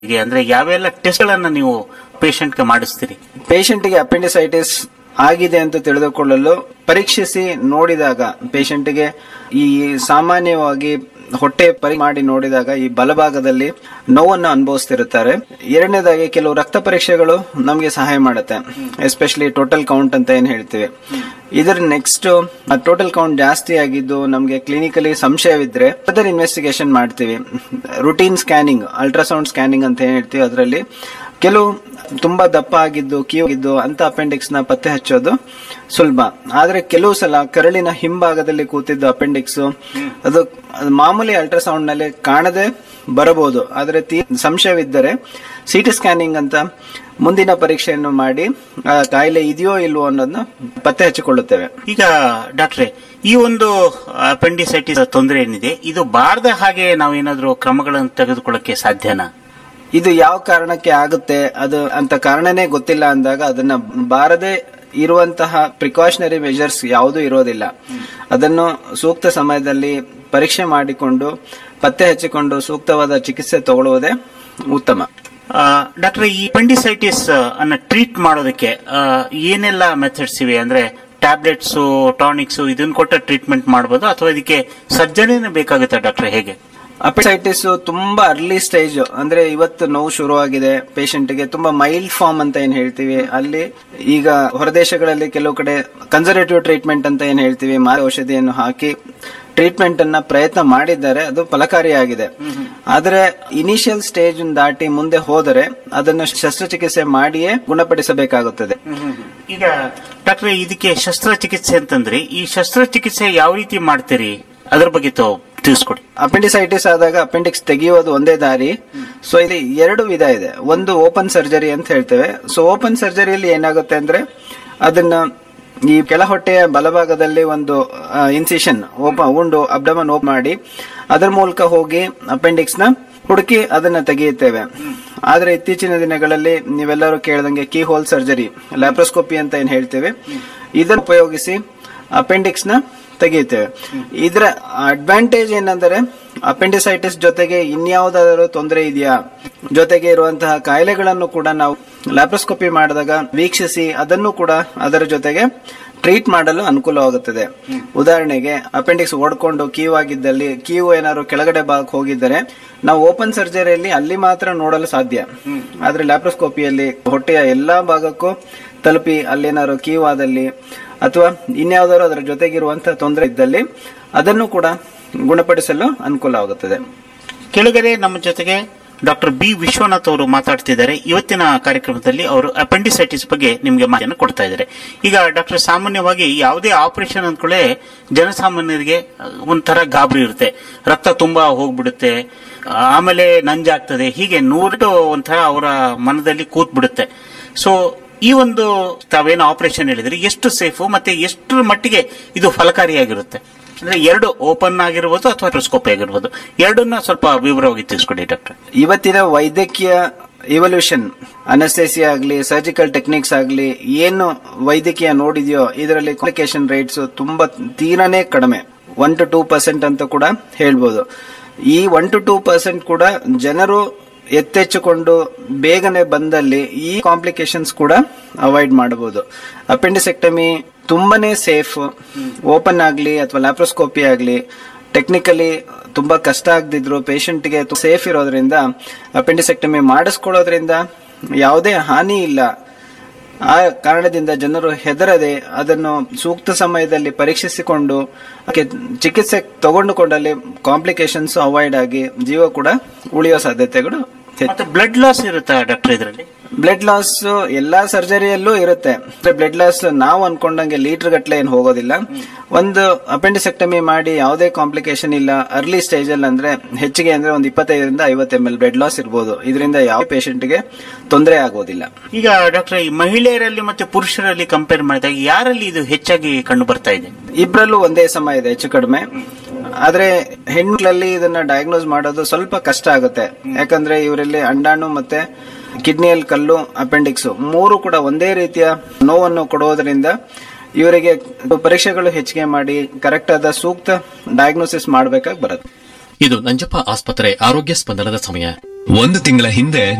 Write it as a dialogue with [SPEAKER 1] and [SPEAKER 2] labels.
[SPEAKER 1] ಹೀಗೆ ಅಂದ್ರೆ ಯಾವೆಲ್ಲ ಟೆಸ್ಟ್ಗಳನ್ನ ನೀವು ಪೇಷಂಟ್ಗೆ ಮಾಡಿಸ್ತೀರಿ
[SPEAKER 2] ಪೇಷಂಟ್ಗೆ ಅಪೆಂಡಿಸೈಟಿಸ್ ಆಗಿದೆ ಅಂತ ತಿಳಿದುಕೊಳ್ಳಲು ಪರೀಕ್ಷಿಸಿ ನೋಡಿದಾಗ ಪೇಷಂಟ್ಗೆ ಈ ಸಾಮಾನ್ಯವಾಗಿ ಹೊಟ್ಟೆ ಪರಿ ಮಾಡಿ ನೋಡಿದಾಗ ಈ ಬಲಭಾಗದಲ್ಲಿ ನೋವನ್ನು ಅನುಭವಿಸ್ತಿರುತ್ತಾರೆ ಎರಡನೇದಾಗಿ ಕೆಲವು ರಕ್ತ ಪರೀಕ್ಷೆಗಳು ನಮಗೆ ಸಹಾಯ ಮಾಡುತ್ತೆ ಎಸ್ಪೆಷಲಿ ಟೋಟಲ್ ಕೌಂಟ್ ಅಂತ ಏನ್ ಹೇಳ್ತೀವಿ ಇದರ ನೆಕ್ಸ್ಟ್ ಟೋಟಲ್ ಕೌಂಟ್ ಜಾಸ್ತಿ ಆಗಿದ್ದು ನಮಗೆ ಕ್ಲಿನಿಕಲಿ ಸಂಶಯವಿದ್ರೆ ಅದರ ಇನ್ವೆಸ್ಟಿಗೇಷನ್ ಮಾಡ್ತೀವಿ ರುಟೀನ್ ಸ್ಕ್ಯಾನಿಂಗ್ ಅಲ್ಟ್ರಾಸೌಂಡ್ ಸ್ಕ್ಯಾನಿಂಗ್ ಅಂತ ಏನ್ ಹೇಳ್ತೀವಿ ಅದರಲ್ಲಿ ಕೆಲವು ತುಂಬಾ ದಪ್ಪ ಆಗಿದ್ದು ಕೀವು ಆಗಿದ್ದು ಅಂತ ಅಪೆಂಡಿಕ್ಸ್ ನ ಪತ್ತೆ ಹಚ್ಚೋದು ಸುಲಭ ಆದ್ರೆ ಕೆಲವು ಸಲ ಕರಳಿನ ಹಿಂಭಾಗದಲ್ಲಿ ಕೂತಿದ್ದ ಅಪೆಂಡಿಕ್ಸ್ ಅದು ಅದು ಮಾಮೂಲಿ ಅಲ್ಟ್ರಾಸೌಂಡ್ ನಲ್ಲಿ ಕಾಣದೆ ಬರಬಹುದು ಆದ್ರೆ ತೀ ಸಂಶಯವಿದ್ದರೆ ಸಿಟಿ ಸ್ಕ್ಯಾನಿಂಗ್ ಅಂತ ಮುಂದಿನ ಪರೀಕ್ಷೆಯನ್ನು ಮಾಡಿ ಆ ಕಾಯಿಲೆ ಇದೆಯೋ ಇಲ್ವೋ ಅನ್ನೋದನ್ನ ಪತ್ತೆ ಹಚ್ಚಿಕೊಳ್ಳುತ್ತೇವೆ
[SPEAKER 1] ಈಗ ಡಾಕ್ಟ್ರೆ ಈ ಒಂದು ಅಪೆಂಡಿಸೈಟಿಸ್ ತೊಂದರೆ ಏನಿದೆ ಇದು ಬಾರದ ಹಾಗೆ ನಾವೇನಾದ್ರೂ ಕ್ರಮಗಳನ್ನು ತೆಗೆದುಕೊಳ್ಳಕ್ಕೆ ಸಾಧ್ಯನಾ
[SPEAKER 2] ಇದು ಯಾವ ಕಾರಣಕ್ಕೆ ಆಗುತ್ತೆ ಅದು ಅಂತ ಕಾರಣನೇ ಗೊತ್ತಿಲ್ಲ ಅಂದಾಗ ಅದನ್ನ ಬಾರದೆ ಇರುವಂತಹ ಪ್ರಿಕಾಷನರಿ ಮೆಜರ್ಸ್ ಯಾವುದೂ ಇರೋದಿಲ್ಲ ಅದನ್ನು ಸೂಕ್ತ ಸಮಯದಲ್ಲಿ ಪರೀಕ್ಷೆ ಮಾಡಿಕೊಂಡು ಪತ್ತೆ ಹಚ್ಚಿಕೊಂಡು ಸೂಕ್ತವಾದ ಚಿಕಿತ್ಸೆ ತಗೊಳ್ಳುವುದೇ ಉತ್ತಮ
[SPEAKER 1] ಡಾಕ್ಟರ್ ಈ ಅಪೆಂಡಿಸೈಟಿಸ್ ಅನ್ನ ಟ್ರೀಟ್ ಮಾಡೋದಕ್ಕೆ ಆ, ಏನೆಲ್ಲ ಮೆಥಡ್ಸ್ ಇವೆ ಅಂದ್ರೆ ಟ್ಯಾಬ್ಲೆಟ್ಸ್ ಟಾನಿಕ್ಸ್ ಇದನ್ನ ಕೊಟ್ಟ ಟ್ರೀಟ್ಮೆಂಟ್ ಮಾಡಬಹುದು ಅಥವಾ ಇದಕ್ಕೆ ಸರ್ಜರಿನೇ ಬೇಕಾಗುತ್ತಾ ಡಾಕ್ಟರ್ ಹೇಗೆ
[SPEAKER 2] ಅಪೆಟೈಟಿಸ್ ತುಂಬಾ ಅರ್ಲಿ ಸ್ಟೇಜ್ ಅಂದ್ರೆ ಇವತ್ತು ನೋವು ಶುರುವಾಗಿದೆ ಪೇಷಂಟ್ಗೆ ತುಂಬಾ ಮೈಲ್ಡ್ ಫಾರ್ಮ್ ಅಂತ ಏನ್ ಹೇಳ್ತೀವಿ ಅಲ್ಲಿ ಈಗ ಹೊರದೇಶಗಳಲ್ಲಿ ಕೆಲವು ಕಡೆ ಕನ್ಸರ್ವೇಟಿವ್ ಟ್ರೀಟ್ಮೆಂಟ್ ಅಂತ ಏನ್ ಹೇಳ್ತೀವಿ ಮಾರಿ ಔಷಧಿಯನ್ನು ಹಾಕಿ ಟ್ರೀಟ್ಮೆಂಟ್ ಅನ್ನ ಪ್ರಯತ್ನ ಮಾಡಿದ್ದಾರೆ ಅದು ಫಲಕಾರಿಯಾಗಿದೆ ಆದ್ರೆ ಇನಿಷಿಯಲ್ ಸ್ಟೇಜ್ ದಾಟಿ ಮುಂದೆ ಹೋದರೆ ಅದನ್ನು ಶಸ್ತ್ರಚಿಕಿತ್ಸೆ ಮಾಡಿಯೇ ಗುಣಪಡಿಸಬೇಕಾಗುತ್ತದೆ
[SPEAKER 1] ಈಗ ಡಾಕ್ಟರ್ ಇದಕ್ಕೆ ಶಸ್ತ್ರಚಿಕಿತ್ಸೆ ಅಂತಂದ್ರೆ ಈ ಶಸ್ತ್ರಚಿಕಿತ್ಸೆ ಯಾವ ರೀತಿ ಮಾಡ್ತೀರಿ ಅದ್ರ ಬಗ್ಗೆ ತಾವು ತಿಳಿಸ್ಕೊಡಿ
[SPEAKER 2] ಅಪೆಂಡಿಸೈಟಿಸ್ ಆದಾಗ ಅಪೆಂಡಿಕ್ಸ್ ತೆಗೆಯೋದು ಒಂದೇ ದಾರಿ ಸೊ ಇಲ್ಲಿ ಎರಡು ವಿಧ ಇದೆ ಒಂದು ಓಪನ್ ಸರ್ಜರಿ ಅಂತ ಹೇಳ್ತೇವೆ ಸೊ ಓಪನ್ ಸರ್ಜರಿಯಲ್ಲಿ ಏನಾಗುತ್ತೆ ಅಂದ್ರೆ ಅದನ್ನ ಈ ಕೆಳ ಹೊಟ್ಟೆಯ ಬಲಭಾಗದಲ್ಲಿ ಒಂದು ಇನ್ಸಿಷನ್ ಓಪ ಉಂಡು ಅಬ್ಡಮನ್ ಓಪ್ ಮಾಡಿ ಅದರ ಮೂಲಕ ಹೋಗಿ ಅಪೆಂಡಿಕ್ಸ್ ನ ಹುಡುಕಿ ಅದನ್ನ ತೆಗೆಯುತ್ತೇವೆ ಆದ್ರೆ ಇತ್ತೀಚಿನ ದಿನಗಳಲ್ಲಿ ನೀವೆಲ್ಲರೂ ಕೇಳ್ದಂಗೆ ಕೀ ಹೋಲ್ ಸರ್ಜರಿ ಲ್ಯಾಪ್ರೋಸ್ಕೋಪಿ ಅಂತ ಏನ್ ಹೇಳ್ತೇವೆ ಇದನ್ನು ಉಪಯೋಗಿಸಿ ಅಪೆಂಡಿಕ್ಸ್ ನ ತೆಗೆಯುತ್ತೇವೆ ಇದರ ಅಡ್ವಾಂಟೇಜ್ ಏನಂದರೆ ಅಪೆಂಡಿಸೈಟಿಸ್ ಜೊತೆಗೆ ಇನ್ಯಾವುದಾದರೂ ತೊಂದರೆ ಇದೆಯಾ ಜೊತೆಗೆ ಇರುವಂತಹ ಕಾಯಿಲೆಗಳನ್ನು ಕೂಡ ನಾವು ಲ್ಯಾಪ್ರೋಸ್ಕೋಪಿ ಮಾಡಿದಾಗ ವೀಕ್ಷಿಸಿ ಅದನ್ನು ಕೂಡ ಅದರ ಜೊತೆಗೆ ಟ್ರೀಟ್ ಮಾಡಲು ಅನುಕೂಲವಾಗುತ್ತದೆ ಉದಾಹರಣೆಗೆ ಅಪೆಂಡಿಕ್ಸ್ ಓಡ್ಕೊಂಡು ಕೀವು ಆಗಿದ್ದಲ್ಲಿ ಕೀವು ಏನಾದ್ರು ಕೆಳಗಡೆ ಭಾಗಕ್ಕೆ ಹೋಗಿದ್ದರೆ ನಾವು ಓಪನ್ ಸರ್ಜರಿಯಲ್ಲಿ ಅಲ್ಲಿ ಮಾತ್ರ ನೋಡಲು ಸಾಧ್ಯ ಆದ್ರೆ ಲ್ಯಾಪ್ರೋಸ್ಕೋಪಿಯಲ್ಲಿ ಹೊಟ್ಟೆಯ ಎಲ್ಲಾ ಭಾಗಕ್ಕೂ ತಲುಪಿ ಅಲ್ಲೇನಾದ್ರು ಕೀವು ಆದಲ್ಲಿ ಅಥವಾ ಇನ್ಯಾವುದಾದ್ರು ಅದರ ಜೊತೆಗಿರುವಂತಹ ತೊಂದರೆ ಇದ್ದಲ್ಲಿ ಅದನ್ನು ಕೂಡ ಗುಣಪಡಿಸಲು ಅನುಕೂಲವಾಗುತ್ತದೆ
[SPEAKER 1] ಕೆಳಗಡೆ ನಮ್ಮ ಜೊತೆಗೆ ಡಾಕ್ಟರ್ ಬಿ ವಿಶ್ವನಾಥ್ ಅವರು ಮಾತಾಡ್ತಿದ್ದಾರೆ ಇವತ್ತಿನ ಕಾರ್ಯಕ್ರಮದಲ್ಲಿ ಅವರು ಅಪೆಂಡಿಸೈಟಿಸ್ ಬಗ್ಗೆ ನಿಮಗೆ ಮಾಹಿತಿಯನ್ನು ಕೊಡ್ತಾ ಇದ್ದಾರೆ ಈಗ ಡಾಕ್ಟರ್ ಸಾಮಾನ್ಯವಾಗಿ ಯಾವುದೇ ಆಪರೇಷನ್ ಅಂದ್ಕೊಳ್ಳೆ ಜನಸಾಮಾನ್ಯರಿಗೆ ಒಂಥರ ಗಾಬರಿ ಇರುತ್ತೆ ರಕ್ತ ತುಂಬಾ ಹೋಗ್ಬಿಡುತ್ತೆ ಆಮೇಲೆ ನಂಜಾಗ್ತದೆ ಹೀಗೆ ನೂರು ಒಂಥರ ಅವರ ಮನದಲ್ಲಿ ಕೂತ್ ಬಿಡುತ್ತೆ ಸೊ ಈ ಒಂದು ತಾವೇನು ಆಪರೇಷನ್ ಹೇಳಿದ್ರಿ ಎಷ್ಟು ಸೇಫು ಮತ್ತೆ ಎಷ್ಟರ ಮಟ್ಟಿಗೆ ಇದು ಫಲಕಾರಿಯಾಗಿರುತ್ತೆ ಅಂದ್ರೆ ಎರಡು ಓಪನ್ ಆಗಿರ್ಬೋದು ಅಥವಾ ಟ್ರೋಸ್ಕೋಪಿ ಆಗಿರ್ಬೋದು ಎರಡನ್ನ ಸ್ವಲ್ಪ ವಿವರವಾಗಿ ತಿಳಿಸ್ಕೊಡಿ ಡಾಕ್ಟರ್
[SPEAKER 2] ಇವತ್ತಿನ ವೈದ್ಯಕೀಯ ಇವಲ್ಯೂಷನ್ ಅನಸ್ತೇಸಿಯಾ ಆಗಲಿ ಸರ್ಜಿಕಲ್ ಟೆಕ್ನಿಕ್ಸ್ ಆಗಲಿ ಏನು ವೈದ್ಯಕೀಯ ನೋಡಿದೆಯೋ ಇದರಲ್ಲಿ ಕಾಂಪ್ಲಿಕೇಶನ್ ರೇಟ್ಸ್ ತುಂಬಾ ತೀರಾನೇ ಕಡಿಮೆ ಒನ್ ಟು ಟೂ ಪರ್ಸೆಂಟ್ ಅಂತ ಕೂಡ ಹೇಳ್ಬೋದು ಈ ಒನ್ ಟು ಟೂ ಪರ್ಸೆಂಟ್ ಕೂಡ ಜನರು ಎತ್ತೆಚ್ಚಿಕೊಂಡು ಬೇಗನೆ ಬಂದಲ್ಲಿ ಈ ಕಾಂಪ್ಲಿಕೇಶನ್ಸ್ ಕೂಡ ಅವಾಯ್ಡ್ ಮಾಡಬಹುದು ಅಪೆಂಡಿಸೆಕ್ಟಮಿ ತುಂಬಾನೇ ಸೇಫ್ ಓಪನ್ ಆಗಲಿ ಅಥವಾ ಲ್ಯಾಪ್ರೋಸ್ಕೋಪಿ ಆಗಲಿ ಟೆಕ್ನಿಕಲಿ ತುಂಬಾ ಕಷ್ಟ ಆಗದಿದ್ರು ಪೇಷಂಟ್ಗೆ ಸೇಫ್ ಇರೋದ್ರಿಂದ ಅಪೆಂಡಿಸೆಕ್ಟಮಿ ಮಾಡಿಸ್ಕೊಳ್ಳೋದ್ರಿಂದ ಯಾವುದೇ ಹಾನಿ ಇಲ್ಲ ಆ ಕಾರಣದಿಂದ ಜನರು ಹೆದರದೆ ಅದನ್ನು ಸೂಕ್ತ ಸಮಯದಲ್ಲಿ ಪರೀಕ್ಷಿಸಿಕೊಂಡು ಅದಕ್ಕೆ ಚಿಕಿತ್ಸೆ ತಗೊಂಡುಕೊಂಡಲ್ಲಿ ಕಾಂಪ್ಲಿಕೇಶನ್ಸ್ ಅವಾಯ್ಡ್ ಆಗಿ ಜೀವ ಕೂಡ ಉಳಿಯೋ ಸಾಧ್ಯತೆಗಳು
[SPEAKER 1] ಮತ್ತೆ ಬ್ಲಡ್ ಲಾಸ್ ಇರುತ್ತಾ ಡಾಕ್ಟರ್ ಇದರಲ್ಲಿ
[SPEAKER 2] ಬ್ಲಡ್ ಲಾಸ್ ಎಲ್ಲಾ ಸರ್ಜರಿಯಲ್ಲೂ ಇರುತ್ತೆ ಬ್ಲಡ್ ಲಾಸ್ ನಾವು ಅನ್ಕೊಂಡಂಗೆ ಲೀಟರ್ ಗಟ್ಲೆ ಏನು ಹೋಗೋದಿಲ್ಲ ಒಂದು ಅಪೆಂಡಿಸೆಕ್ಟಮಿ ಮಾಡಿ ಯಾವುದೇ ಕಾಂಪ್ಲಿಕೇಶನ್ ಇಲ್ಲ ಅರ್ಲಿ ಸ್ಟೇಜ್ ಅಲ್ಲಿ ಅಂದ್ರೆ ಹೆಚ್ಚಿಗೆ ಅಂದ್ರೆ ಒಂದು ಇಪ್ಪತ್ತೈದರಿಂದ ಐವತ್ತು ಎಂ ಎಲ್ ಬ್ಲಡ್ ಲಾಸ್ ಇರಬಹುದು ಇದರಿಂದ ಯಾವ ಪೇಷಂಟ್ಗೆ ತೊಂದರೆ ಆಗೋದಿಲ್ಲ
[SPEAKER 1] ಈಗ ಡಾಕ್ಟರ್ ಈ ಮಹಿಳೆಯರಲ್ಲಿ ಮತ್ತೆ ಪುರುಷರಲ್ಲಿ ಕಂಪೇರ್ ಮಾಡಿದಾಗ ಯಾರಲ್ಲಿ ಇದು ಹೆಚ್ಚಾಗಿ ಕಂಡು ಬರ್ತಾ ಇದೆ
[SPEAKER 2] ಇಬ್ಬರಲ್ಲೂ ಒಂದೇ ಸಮ ಇದೆ ಹೆಚ್ಚು ಕಡಿಮೆ ಆದ್ರೆ ಹೆಣ್ಮಕ್ಳಲ್ಲಿ ಇದನ್ನ ಡಯಾಗ್ನೋಸ್ ಮಾಡೋದು ಸ್ವಲ್ಪ ಕಷ್ಟ ಆಗುತ್ತೆ ಯಾಕಂದ್ರೆ ಇವರಲ್ಲಿ ಅಂಡಾಣು ಮತ್ತೆ ಕಿಡ್ನಿಯಲ್ಲಿ ಕಲ್ಲು ಅಪೆಂಡಿಕ್ಸ್ ಮೂರು ಕೂಡ ಒಂದೇ ರೀತಿಯ ನೋವನ್ನು ಕೊಡುವುದರಿಂದ ಇವರಿಗೆ ಪರೀಕ್ಷೆಗಳು ಹೆಚ್ಚಿಗೆ ಮಾಡಿ ಕರೆಕ್ಟ್ ಆದ ಸೂಕ್ತ ಡಯಾಗ್ನೋಸಿಸ್ ಮಾಡಬೇಕಾಗಿ ಬರುತ್ತೆ
[SPEAKER 3] ಇದು ನಂಜಪ್ಪ ಆಸ್ಪತ್ರೆ ಆರೋಗ್ಯ ಸ್ಪಂದನದ ಸಮಯ ಒಂದು ತಿಂಗಳ ಹಿಂದೆ